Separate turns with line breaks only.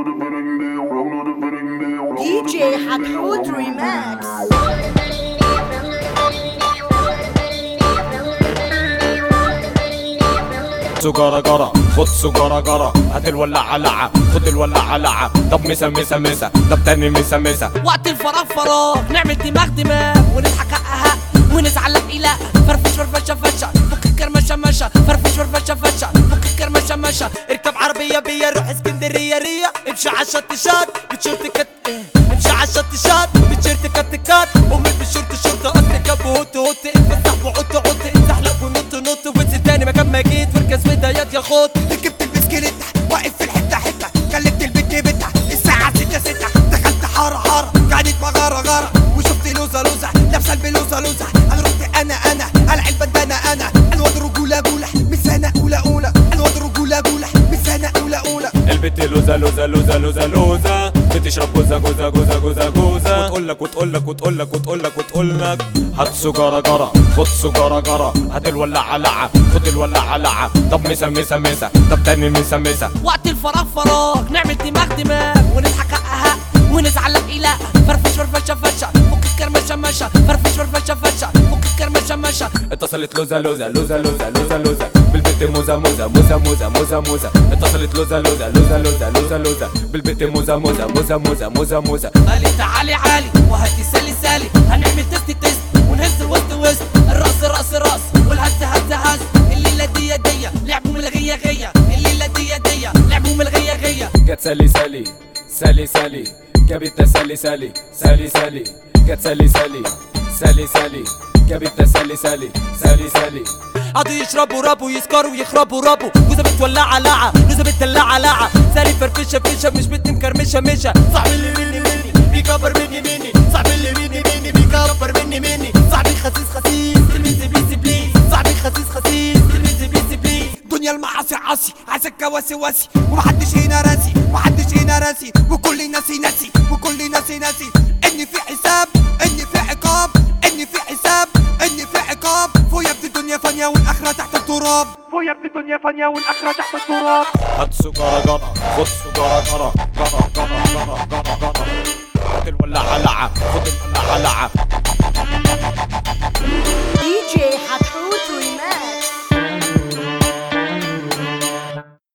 DJ حتحوت ريماكس
سجارة جرى خد سجارة جرى هات الولاعة لعة خد الولاعة لعة طب مسا مسا مسا طب تاني مسا مسا
وقت الفراغ فراغ نعمل دماغ دماغ ونضحك حقها ونزعل لك إله فرفش فرفشة فشة فك الكرمشة مشة فرفش فرفشة فشة فك الكرمشة مشة اركب عربية بيا روح اسكندرية ريا امشي على الشط شط بتشورت كت إيه. امشي على الشط شط بتشورت كت كت امي بشورت شورت قصدي كب هوت هوت اتفتح وعط عط اتزحلق ونط نط وانزل تاني مكان ما جيت واركز بدايات يا خط
ركبت البسكليت واقف في الحته حته كلمت البت بتاع الساعه 6 6 دخلت حاره حاره قعدت مغاره غاره وشفت لوزه لوزه لابسه البلوزه لوزه انا رحت انا انا قلع البندانه انا الواد رجوله جوله من سنه اولى اولى الواد رجوله جوله من سنه اولى اولى
البت لوزة لوزة لوزة لوزة لوزة بتشرب جوزة جوزة جوزة جوزة جوزة وتقول لك وتقول لك وتقول لك وتقول لك وتقول لك هات سجارة جرى خد سجارة جرى هات الولاعة لعة خد الولاعة لعة طب مسا مسا مسا طب تاني مسا مسا
وقت الفراغ فراغ نعمل دماغ دماغ ونضحك حقها ونزعل لك إله فرفش فرفشة فشة فك الكرمشة مشة فرفش فرفشة فشة فك الكرمشة مشة
اتصلت لوزة لوزة لوزة لوزة لوزة لوزة بالبت موزة موزة موزة موزة موزة موزة اتصلت لوزة لوزة لوزة لوزة لوزة لوزة بالبت موزة موزة موزة موزة موزة موزة
قالي تعالي عالي وهاتي سالي سالي هنعمل تيست تيست ونهز وسط وسط الراس راس راس والهز هز هز الليلة دي دي لعبوا من الغية غية الليلة دي دي لعبوا من الغية غية
جت سالي سالي سالي سالي جابت سالي سالي سالي سالي جت سالي سالي سالي سالي جابت سالي سالي سالي سالي
قعدوا يشربوا رابوا يسكروا يخربوا رابوا جوزة بتولعة لعة جوزة بتدلعة لعة سالي فرفشة فشة مش بنت مكرمشة مشة صاحبي اللي مني مني بيكبر مني مني صاحبي اللي مني مني بيكبر مني مني صاحبي خسيس خسيس كلمة بليز بليز صاحبي خسيس خسيس كلمة بليز بليز
دنيا المعاصي عاصي عايزك واسي واسي ومحدش هنا راسي محدش هنا راسي وكل ناسي ناسي وكل ناسي ناسي ان في حساب ان في عقاب ان في حساب ان في عقاب فوق يبدي الدنيا فانية والاخرة تحت التراب فوق يبدي الدنيا فانية والاخرة تحت التراب
هات سجارة جرى خد سجارة جرى جرى جرى جرى جرى جرى خد الولاعة لعة خد الولاعة لعة
DJ حتحوت